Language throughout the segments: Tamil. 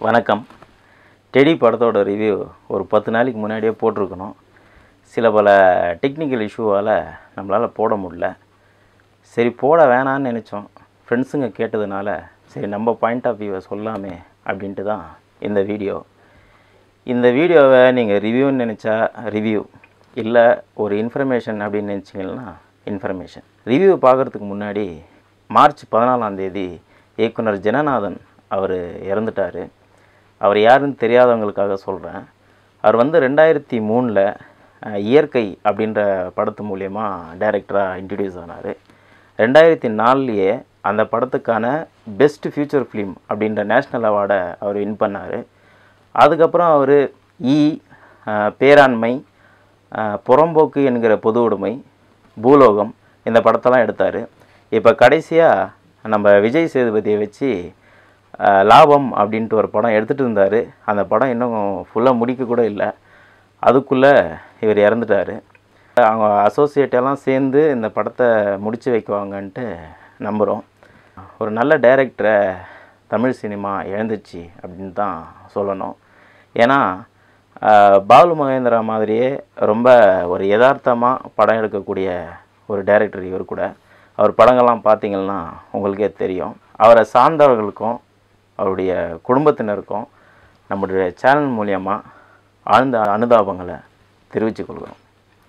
வணக்கம் டெடி படத்தோட ரிவ்யூ ஒரு பத்து நாளைக்கு முன்னாடியே போட்டிருக்கணும் சில பல டெக்னிக்கல் இஷ்யூவால் நம்மளால் போட முடியல சரி போட வேணான்னு நினச்சோம் ஃப்ரெண்ட்ஸுங்க கேட்டதுனால சரி நம்ம பாயிண்ட் ஆஃப் வியூவை சொல்லாமே அப்படின்ட்டு தான் இந்த வீடியோ இந்த வீடியோவை நீங்கள் ரிவ்யூன்னு நினச்சா ரிவ்யூ இல்லை ஒரு இன்ஃபர்மேஷன் அப்படின்னு நினச்சிங்கன்னா இன்ஃபர்மேஷன் ரிவ்யூ பார்க்குறதுக்கு முன்னாடி மார்ச் பதினாலாம் தேதி இயக்குனர் ஜனநாதன் அவர் இறந்துட்டார் அவர் யாருன்னு தெரியாதவங்களுக்காக சொல்கிறேன் அவர் வந்து ரெண்டாயிரத்தி மூணில் இயற்கை அப்படின்ற படத்து மூலயமா டைரக்டராக இன்ட்ரடியூஸ் ஆனார் ரெண்டாயிரத்தி நாலுலேயே அந்த படத்துக்கான பெஸ்ட் ஃபியூச்சர் ஃபிலிம் அப்படின்ற நேஷ்னல் அவார்டை அவர் வின் பண்ணார் அதுக்கப்புறம் அவர் ஈ அஹ், பேராண்மை அஹ், புறம்போக்கு என்கிற பொது உடைமை பூலோகம் இந்த படத்தெல்லாம் எடுத்தார் இப்போ கடைசியாக நம்ம விஜய் சேதுபதியை வச்சு அஹ், லாபம் அப்படின்ட்டு ஒரு படம் எடுத்துகிட்டு இருந்தார் அந்த படம் இன்னும் ஃபுல்லாக முடிக்க கூட இல்லை அதுக்குள்ளே இவர் இறந்துட்டார் அவங்க அசோசியேட் எல்லாம் சேர்ந்து இந்த படத்தை முடித்து வைக்குவாங்கன்ட்டு நம்புகிறோம் ஒரு நல்ல டைரக்டரை தமிழ் சினிமா இழந்துச்சு அப்படின்னு தான் சொல்லணும் ஏன்னா ஆஹ், பாலு மகேந்திரா மாதிரியே ரொம்ப ஒரு யதார்த்தமாக படம் எடுக்கக்கூடிய ஒரு டைரக்டர் இவர் கூட அவர் படங்கள்லாம் பார்த்தீங்கன்னா உங்களுக்கே தெரியும் அவரை சார்ந்தவர்களுக்கும் அவருடைய குடும்பத்தினருக்கும் நம்முடைய சேனல் மூலியமாக ஆழ்ந்த அனுதாபங்களை தெரிவித்துக் கொள்கிறோம்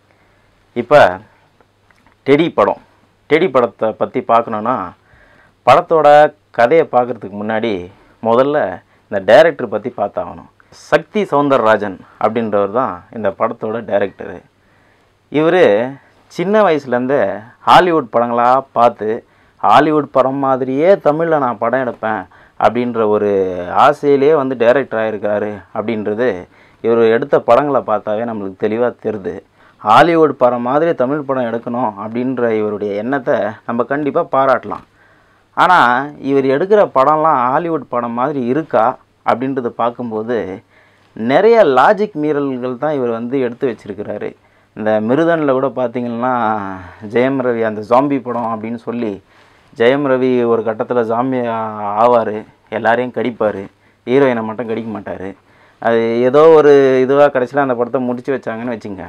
இப்போ டெடி படம் டெடி படத்தை பற்றி பார்க்கணுன்னா படத்தோட கதையை பார்க்குறதுக்கு முன்னாடி முதல்ல இந்த டைரக்டர் பற்றி பார்த்தாகணும் சக்தி சௌந்தரராஜன் அப்படின்றவர் தான் இந்த படத்தோட டைரக்டரு இவர் சின்ன வயசுலேருந்தே ஹாலிவுட் படங்களாக பார்த்து ஹாலிவுட் படம் மாதிரியே தமிழில் நான் படம் எடுப்பேன் அப்படின்ற ஒரு ஆசையிலே வந்து டைரக்டர் ஆகிருக்காரு அப்படின்றது இவர் எடுத்த படங்களை பார்த்தாவே நம்மளுக்கு தெளிவாக தெரியுது ஹாலிவுட் படம் மாதிரி தமிழ் படம் எடுக்கணும் அப்படின்ற இவருடைய எண்ணத்தை நம்ம கண்டிப்பாக பாராட்டலாம் ஆனால் இவர் எடுக்கிற படம்லாம் ஹாலிவுட் படம் மாதிரி இருக்கா அப்படின்றத பார்க்கும்போது நிறைய லாஜிக் மீறல்கள் தான் இவர் வந்து எடுத்து வச்சிருக்கிறாரு இந்த மிருதனில் கூட பார்த்தீங்கன்னா ஜெயம் ரவி அந்த ஜாம்பி படம் அப்படின்னு சொல்லி ஜெயம் ரவி ஒரு கட்டத்தில் ஜாம்பி ஆவார் எல்லாரையும் கடிப்பார் ஹீரோயினை மட்டும் கடிக்க மாட்டார் அது ஏதோ ஒரு இதுவாக கடைசியில் அந்த படத்தை முடிச்சு வச்சாங்கன்னு வச்சுங்க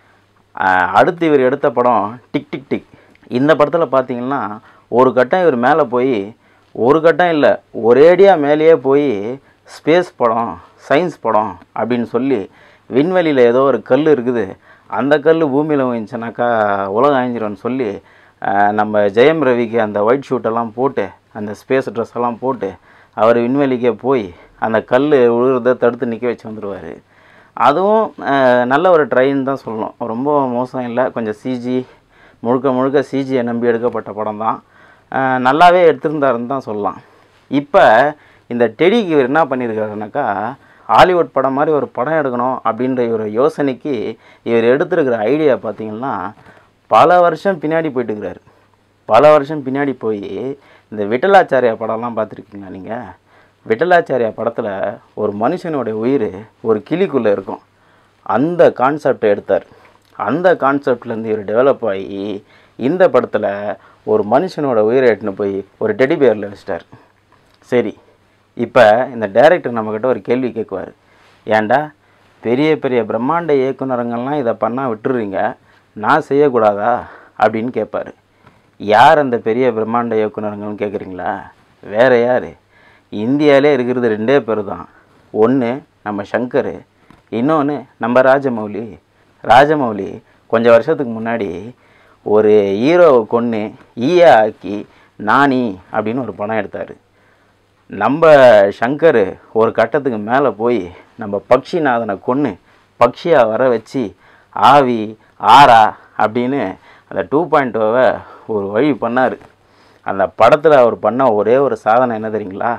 ஆஹ் அடுத்து இவர் எடுத்த படம் டிக் டிக் டிக் இந்த படத்தில் பார்த்தீங்கன்னா ஒரு கட்டம் இவர் மேலே போய் ஒரு கட்டம் இல்லை ஒரேடியாக மேலேயே போய் ஸ்பேஸ் படம் சயின்ஸ் படம் அப்படின்னு சொல்லி விண்வெளியில் ஏதோ ஒரு கல் இருக்குது அந்த கல் பூமியில் விழுந்துச்சுனாக்கா உலகம் அழிஞ்சிரும்னு சொல்லி ஆஹ் நம்ம ஜெயம் ரவிக்கு அந்த ஒயிட் ஷூட்டெல்லாம் போட்டு அந்த ஸ்பேஸ் ட்ரெஸ் எல்லாம் போட்டு அவர் விண்வெளிக்கே போய் அந்த கல் விழுறதை தடுத்து நிற்க வச்சு வந்துடுவார் அதுவும் அஹ், நல்ல ஒரு ட்ரைன் தான் சொல்லணும் ரொம்ப மோசம் இல்லை கொஞ்சம் சிஜி முழுக்க முழுக்க சிஜியை நம்பி எடுக்கப்பட்ட படம் தான் அஹ், நல்லாவே எடுத்திருந்தாருன்னு தான் சொல்லலாம் இப்போ இந்த டெடிக்கு இவர் என்ன பண்ணியிருக்காருனாக்கா ஹாலிவுட் படம் மாதிரி ஒரு படம் எடுக்கணும் அப்படின்ற ஒரு யோசனைக்கு இவர் எடுத்திருக்கிற ஐடியா பார்த்தீங்கன்னா பல வருஷம் பின்னாடி போயிட்டுருக்கிறாரு பல வருஷம் பின்னாடி போய் இந்த விட்டலாச்சாரியா படம்லாம் பார்த்துருக்கீங்களா நீங்கள் விட்டலாச்சாரியா படத்தில் ஒரு மனுஷனுடைய உயிர் ஒரு கிளிக்குள்ளே இருக்கும் அந்த கான்செப்டை எடுத்தார் அந்த கான்செப்ட்லேருந்து இவர் டெவலப் ஆகி இந்த படத்தில் ஒரு மனுஷனோட உயிரை எட்டுன்னு போய் ஒரு டெடி பேரில் வச்சிட்டார் சரி இப்போ இந்த டைரக்டர் நம்மக்கிட்ட ஒரு கேள்வி கேட்குவார் ஏன்டா பெரிய பெரிய பிரம்மாண்ட இயக்குனருங்கள்லாம் இதை பண்ணால் விட்டுறீங்க நான் செய்யக்கூடாதா அப்படின்னு கேட்பார் யார் அந்த பெரிய பிரம்மாண்ட இயக்குனருங்கள்னு கேட்குறீங்களா வேற யார் இந்தியாவிலே இருக்கிறது ரெண்டே பேர் தான் ஒன்று நம்ம சங்கர் இன்னொன்று நம்ம ராஜமௌலி ராஜமௌலி கொஞ்சம் வருஷத்துக்கு முன்னாடி ஒரு ஹீரோவை கொன்று ஈயா ஆக்கி நானி அப்படின்னு ஒரு படம் எடுத்தார் நம்ம சங்கர் ஒரு கட்டத்துக்கு மேலே போய் நம்ம பக்ஷிநாதனை கொன்று பக்ஷியாக வர வச்சு ஆவி ஆரா அப்படின்னு அந்த டூ பாயிண்ட் ஒரு வழி பண்ணார் அந்த படத்தில் அவர் பண்ண ஒரே ஒரு சாதனை என்ன தெரியுங்களா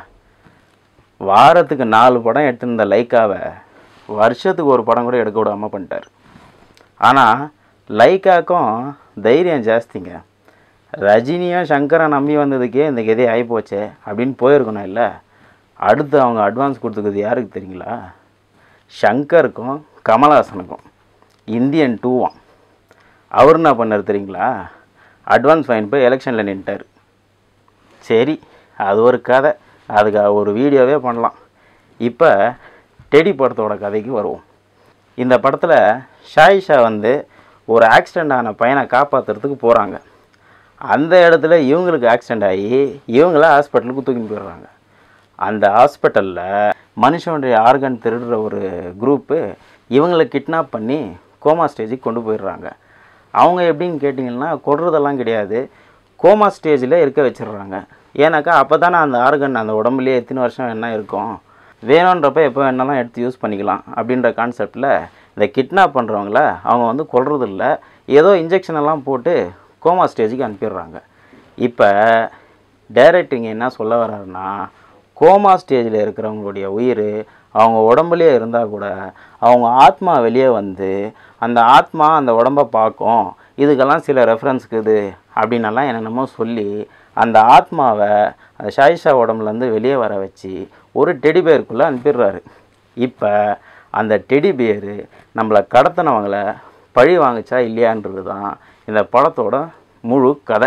வாரத்துக்கு நாலு படம் எடுத்திருந்த லைக்காவை வருஷத்துக்கு ஒரு படம் கூட எடுக்க விடாமல் பண்ணிட்டார் ஆனால் லைக்காக்கும் தைரியம் ஜாஸ்திங்க ரஜினியும் சங்கரை நம்பி வந்ததுக்கே இந்த கதை ஆகிப்போச்சே அப்படின்னு போயிருக்கணும் இல்லை அடுத்து அவங்க அட்வான்ஸ் கொடுத்துக்கிறது யாருக்கு தெரியுங்களா சங்கருக்கும் கமல்ஹாசனுக்கும் இந்தியன் டூவாம் அவர் என்ன பண்ணார் தெரியுங்களா அட்வான்ஸ் ஃபைன் போய் எலெக்ஷனில் நின்ட்டார் சரி அது ஒரு கதை அதுக்கு ஒரு வீடியோவே பண்ணலாம் இப்போ டெடி படத்தோட கதைக்கு வருவோம் இந்த படத்தில் ஷாயிஷா வந்து ஒரு ஆக்சிடெண்ட் ஆன பையனை காப்பாற்றுறதுக்கு போகிறாங்க அந்த இடத்துல இவங்களுக்கு ஆக்சிடெண்ட் ஆகி இவங்கள ஹாஸ்பிட்டலுக்கு தூக்கிட்டு போயிடுறாங்க அந்த ஹாஸ்பிட்டலில் மனுஷனுடைய ஆர்கன் திருடுற ஒரு குரூப்பு இவங்களை கிட்னாப் பண்ணி கோமா ஸ்டேஜுக்கு கொண்டு போயிடுறாங்க அவங்க எப்படின்னு கேட்டிங்கன்னா கொடுறதெல்லாம் கிடையாது கோமா ஸ்டேஜில் இருக்க வச்சிடுறாங்க ஏன்னாக்கா அப்போ தானே அந்த ஆர்கன் அந்த உடம்புலேயே எத்தனை வருஷம் என்ன இருக்கும் வேணுன்றப்ப எப்போ வேணாலும் எடுத்து யூஸ் பண்ணிக்கலாம் அப்படின்ற கான்செப்டில் இந்த கிட்னாப் பண்ணுறவங்கள அவங்க வந்து கொல்றது இல்ல ஏதோ இன்ஜெக்ஷன் எல்லாம் போட்டு கோமா ஸ்டேஜுக்கு அனுப்பிடுறாங்க இப்போ டைரக்டர் இங்கே என்ன சொல்ல வர்றாருன்னா கோமா ஸ்டேஜில் இருக்கிறவங்களுடைய உயிர் அவங்க உடம்புலேயே இருந்தால் கூட அவங்க ஆத்மா வெளியே வந்து அந்த ஆத்மா அந்த உடம்பை பார்க்கும் இதுக்கெல்லாம் சில ரெஃபரன்ஸுக்கு இது அப்படின்னெல்லாம் என்னென்னமோ சொல்லி அந்த ஆத்மாவை அந்த ஷாயிஷா உடம்புலேருந்து வெளியே வர வச்சு ஒரு டெடி பேருக்குள்ளே அனுப்பிடுறாரு இப்போ அந்த டெடி பேரு நம்மளை கடத்தினவங்களை பழி வாங்குச்சா இல்லையான்றது தான் இந்த படத்தோட முழு கதை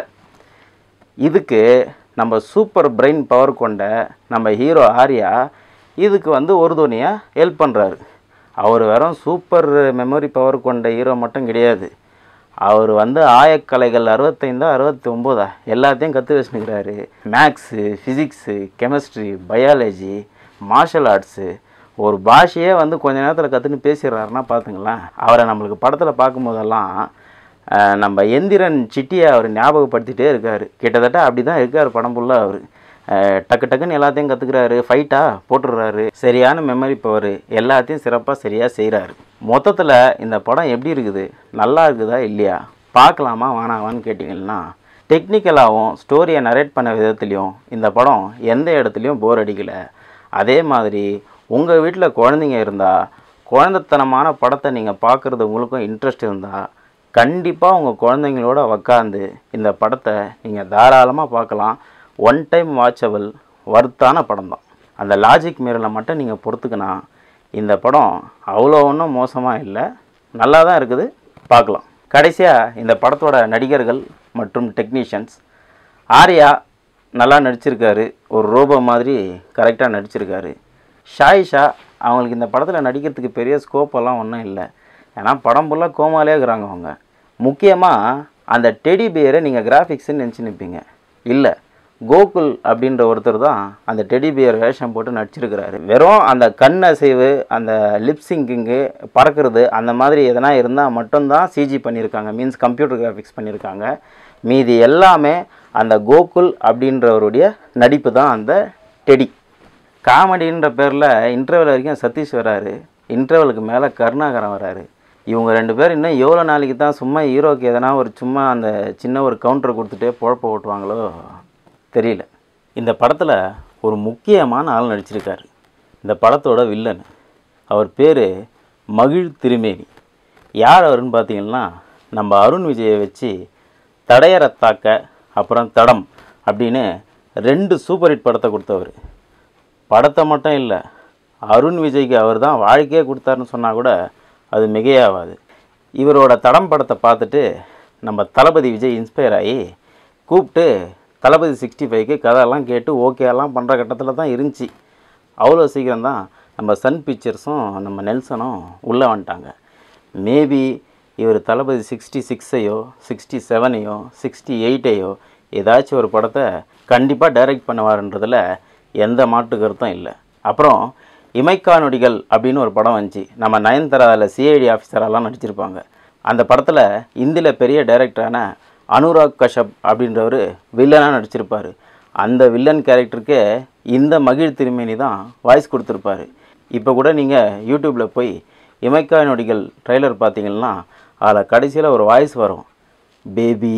இதுக்கு நம்ம சூப்பர் பிரெயின் பவர் கொண்ட நம்ம ஹீரோ ஆர்யா இதுக்கு வந்து ஒரு துணியாக ஹெல்ப் பண்ணுறாரு அவர் வெறும் சூப்பர் மெமரி பவர் கொண்ட ஹீரோ மட்டும் கிடையாது அவர் வந்து ஆயக்கலைகள் அறுபத்தைந்தா அறுபத்தி ஒம்போதா எல்லாத்தையும் கற்று வச்சுருக்கிறாரு maths physics chemistry biology martial arts ஒரு பாஷையே வந்து கொஞ்ச நேரத்தில் கற்றுன்னு பேசிடுறாருன்னா பார்த்துங்களேன் அவரை நம்மளுக்கு படத்தில் பார்க்கும்போதெல்லாம் அஹ், நம்ம எந்திரன் சிட்டியை அவர் ஞாபகப்படுத்திட்டே இருக்கார் கிட்டத்தட்ட அப்படி தான் இருக்கார் படம் ஃபுல்லாக அவர் டக்கு டக்குன்னு எல்லாத்தையும் கற்றுக்குறாரு ஃபைட்டாக போட்டுடுறாரு சரியான மெமரி பவர் எல்லாத்தையும் சிறப்பாக சரியாக செய்கிறாரு மொத்தத்தில் இந்த படம் எப்படி இருக்குது நல்லா இருக்குதா இல்லையா பார்க்கலாமா வேணாவான்னு கேட்டிங்கன்னா டெக்னிக்கலாகவும் ஸ்டோரியை நரேட் பண்ண விதத்துலேயும் இந்த படம் எந்த இடத்துலையும் போர் அடிக்கலை அதே மாதிரி உங்கள் வீட்டில் குழந்தைங்க இருந்தால் குழந்தைத்தனமான படத்தை நீங்கள் பார்க்குறது உங்களுக்கும் இன்ட்ரெஸ்ட் இருந்தால் கண்டிப்பாக உங்கள் குழந்தைங்களோட உக்காந்து இந்த படத்தை நீங்கள் தாராளமாக பார்க்கலாம் ஒன் டைம் வாட்சபிள் வர்த்தான படம் தான் அந்த லாஜிக் மீறலை மட்டும் நீங்கள் பொறுத்துக்கினா இந்த படம் அவ்வளோ ஒன்றும் மோசமாக இல்லை நல்லா தான் இருக்குது பார்க்கலாம் கடைசியாக இந்த படத்தோட நடிகர்கள் மற்றும் டெக்னீஷியன்ஸ் ஆர்யா நல்லா நடிச்சிருக்காரு ஒரு ரோபோ மாதிரி கரெக்டாக நடிச்சிருக்காரு ஷாயிஷா அவங்களுக்கு இந்த படத்தில் நடிக்கிறதுக்கு பெரிய ஸ்கோப் எல்லாம் ஒன்றும் இல்லை ஏன்னா படம் ஃபுல்லாக கோமாலே இருக்கிறாங்க அவங்க முக்கியமாக அந்த டெடி பியரை நீங்கள் கிராஃபிக்ஸ்ன்னு நினச்சி நிற்பீங்க இல்லை கோகுல் அப்படின்ற ஒருத்தர் தான் அந்த டெடி பியர் வேஷம் போட்டு நடிச்சிருக்கிறாரு வெறும் அந்த கண் அசைவு அந்த லிப்ஸிங்கிங்கு பறக்கிறது அந்த மாதிரி எதனா இருந்தால் மட்டும்தான் சிஜி பண்ணியிருக்காங்க மீன்ஸ் கம்ப்யூட்டர் கிராஃபிக்ஸ் பண்ணியிருக்காங்க மீதி எல்லாமே அந்த கோகுல் அப்படின்றவருடைய நடிப்பு தான் அந்த டெடி காமெடின்ற பேரில் இன்டர்வல் வரைக்கும் சதீஷ் வராரு இன்டர்வலுக்கு மேலே கருணாகரன் வராரு இவங்க ரெண்டு பேரும் இன்னும் எவ்வளோ நாளைக்கு தான் சும்மா ஹீரோக்கு எதனா ஒரு சும்மா அந்த சின்ன ஒரு கவுண்டர் கொடுத்துட்டே பொழப்ப ஓட்டுவாங்களோ தெரியல இந்த படத்தில் ஒரு முக்கியமான ஆள் நடிச்சிருக்காரு இந்த படத்தோட வில்லன் அவர் பேர் மகிழ் திருமேனி யார் அவருன்னு பார்த்தீங்கன்னா நம்ம அருண் விஜயை வச்சு தடையற தாக்க அப்புறம் தடம் அப்படின்னு ரெண்டு சூப்பர் ஹிட் படத்தை கொடுத்தவர் படத்தை மட்டும் இல்லை அருண் விஜய்க்கு அவர் தான் வாழ்க்கையே கொடுத்தாருன்னு சொன்னால் கூட அது மிகையாகாது இவரோட தடம் படத்தை பார்த்துட்டு நம்ம தளபதி விஜய் இன்ஸ்பயர் ஆகி கூப்பிட்டு தளபதி சிக்ஸ்டி ஃபைவ்க்கு கதையெல்லாம் கேட்டு ஓகே எல்லாம் பண்ணுற கட்டத்தில் தான் இருந்துச்சு அவ்வளோ சீக்கிரம் தான் நம்ம சன் பிக்சர்ஸும் நம்ம நெல்சனும் உள்ளே வந்துட்டாங்க மேபி இவர் தளபதி சிக்ஸ்டி சிக்ஸையோ சிக்ஸ்டி செவனையோ சிக்ஸ்டி எயிட்டையோ ஏதாச்சும் ஒரு படத்தை கண்டிப்பாக டைரக்ட் பண்ணுவாருன்றதில் எந்த மாற்று கருத்தும் இல்லை அப்புறம் இமைக்கா நொடிகள் அப்படின்னு ஒரு படம் வந்துச்சு நம்ம நயன்தாரா அதில் சிஐடி ஆஃபீஸரெல்லாம் நடிச்சிருப்பாங்க அந்த படத்தில் இந்தியில் பெரிய டைரக்டரான அனுராக் கஷப் அப்படின்றவர் வில்லனாக நடிச்சிருப்பார் அந்த வில்லன் கேரக்டருக்கு இந்த மகிழ் திருமேனி தான் வாய்ஸ் கொடுத்துருப்பாரு இப்போ கூட நீங்கள் யூடியூப்பில் போய் இமைக்கா நொடிகள் ட்ரைலர் பார்த்தீங்கன்னா அதில் கடைசியில் ஒரு வாய்ஸ் வரும் பேபி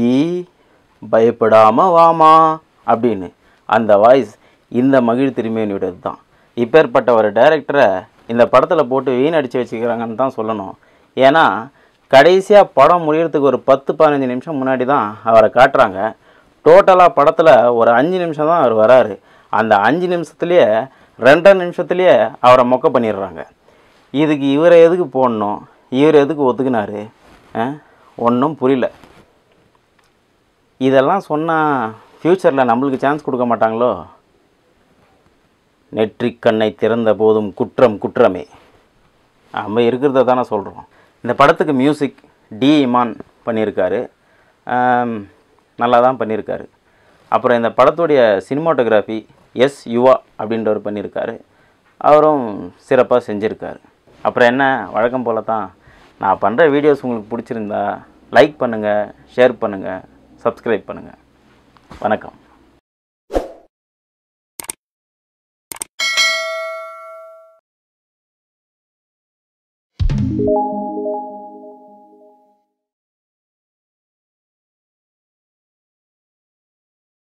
பயப்படாம வாமா அப்படின்னு அந்த வாய்ஸ் இந்த மகிழ் திருமேனியோடது தான் இப்பேற்பட்ட ஒரு டைரக்டரை இந்த படத்தில் போட்டு வீணடிச்சு வச்சுக்கிறாங்கன்னு தான் சொல்லணும் ஏன்னா கடைசியாக படம் முடியறதுக்கு ஒரு பத்து பதினஞ்சு நிமிஷம் முன்னாடி தான் அவரை காட்டுறாங்க டோட்டலாக படத்தில் ஒரு அஞ்சு நிமிஷம் தான் அவர் வராரு அந்த அஞ்சு நிமிஷத்துலேயே ரெண்டரை நிமிஷத்துலேயே அவரை மொக்க பண்ணிடுறாங்க இதுக்கு இவரை எதுக்கு போடணும் இவர் எதுக்கு ஒத்துக்கினாரு ஒன்றும் புரியல இதெல்லாம் சொன்னால் ஃப்யூச்சரில் நம்மளுக்கு சான்ஸ் கொடுக்க மாட்டாங்களோ நெற்றிக் கண்ணை திறந்த போதும் குற்றம் குற்றமே நம்ம இருக்கிறத தானே சொல்கிறோம் இந்த படத்துக்கு மியூசிக் டி இமான் பண்ணியிருக்காரு ஆம், நல்லா தான் பண்ணியிருக்காரு அப்புறம் இந்த படத்துடைய சினிமாட்டோகிராஃபி எஸ் யுவா அப்படின்றவர் பண்ணியிருக்காரு அவரும் சிறப்பாக செஞ்சுருக்காரு அப்புறம் என்ன வழக்கம் போல தான் நான் பண்ணுற வீடியோஸ் உங்களுக்கு பிடிச்சிருந்தா லைக் பண்ணுங்கள் ஷேர் பண்ணுங்கள் சப்ஸ்கிரைப் பண்ணுங்கள் வணக்கம்